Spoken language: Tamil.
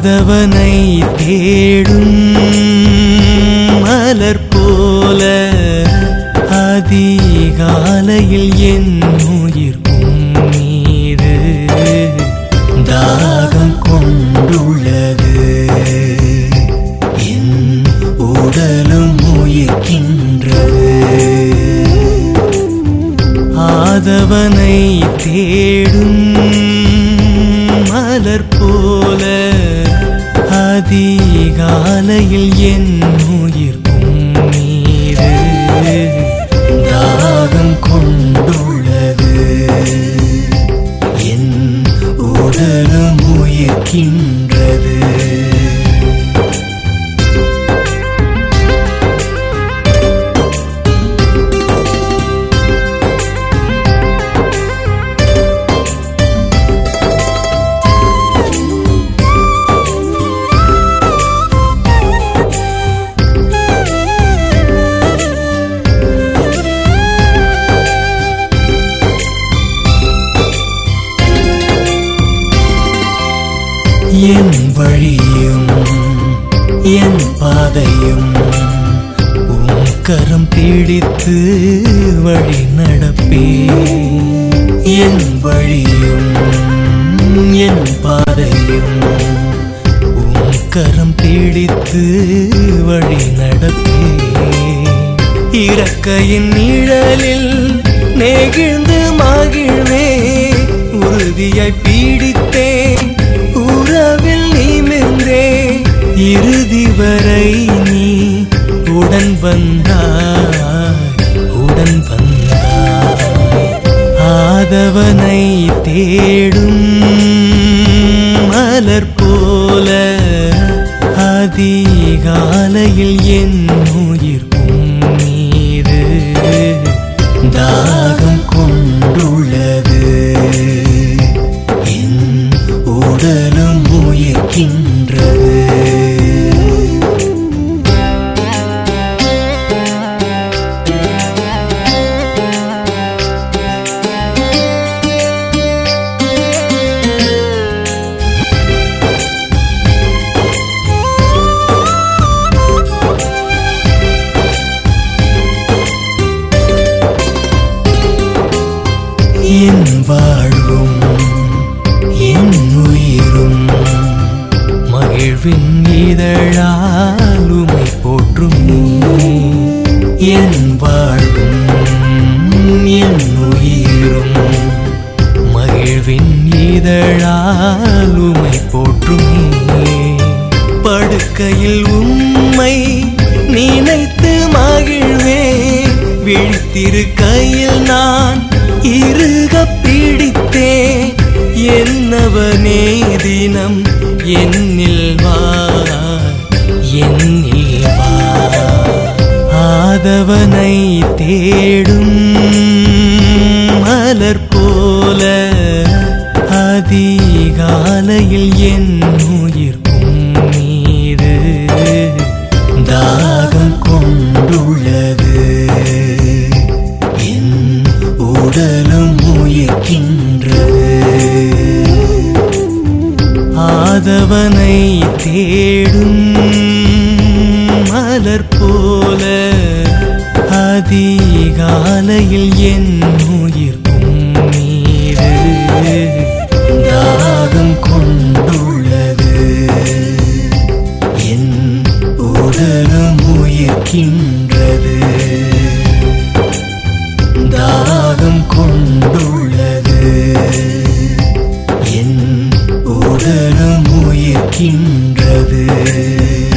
ஆதவனை தேடும் மலர் போல அதிகாலையில் என் உயிர்க்கும் மீது தாகம் கொண்டுள்ளது என் உடலும் உயிர்க்கின்றது ஆதவனை தேடும் மலர் போல அதிகாலையில் என் உயிர்க்கும் மீது தாகம் கொண்டுள்ளது என் உடலும் உயிர்க்கின்றது என் வழியும் என் பாதையும் உம் கரம் பிடித்து வழி நடப்பே என் வழியும் என் பாதையும் உம் கரம் பிடித்து வழி நடப்பே இறக்கையின் நிழலில் நெகிழ்ந்து மகிழ்வே உறுதியாய் பீடித்தேன் உறவில் நிமிர்ந்தே இறுதி வரை நீ உடன் வந்தாய் உடன் வந்தாய் ஆதவனை தேடும் மலர் போல அதிகாலையில் என் உயிர்க்கும் மீது தாகம் கொண்டுள்ளது என் உடலும் உயிர்க்கின்றது என் வாழ்வும் என் உயிரும் மகிழ்வின் இதழால் உமை போற்றும் என் வாழ்வும் என் உயிரும் மகிழ்வின் இதழால் உமை போற்றும் படுக்கையில் உம்மை நினைத்து மகிழ்வே விழித்திருக்கையில் நான் இருக பிடித்தேன் என்னவனே தினம் என்னில் வா என்னில் வா ஆதவனை தேடும் மலர் போல அதிகாலையில் என் உயிர்க்கும் மீது தாகம் கொண்டுள்ளது என் உடலும் உயிர்க்கின்றது ஆதவனை தேடும் மலர் போல அதிகாலையில் என் உயிர்க்கும் மீது தாகம் கொண்டுள்ளது என் உடலும் உயிர்க்கின்றது தாகம் கொண்டுள்ளது என் உடலும் உயிர்க்கின்றது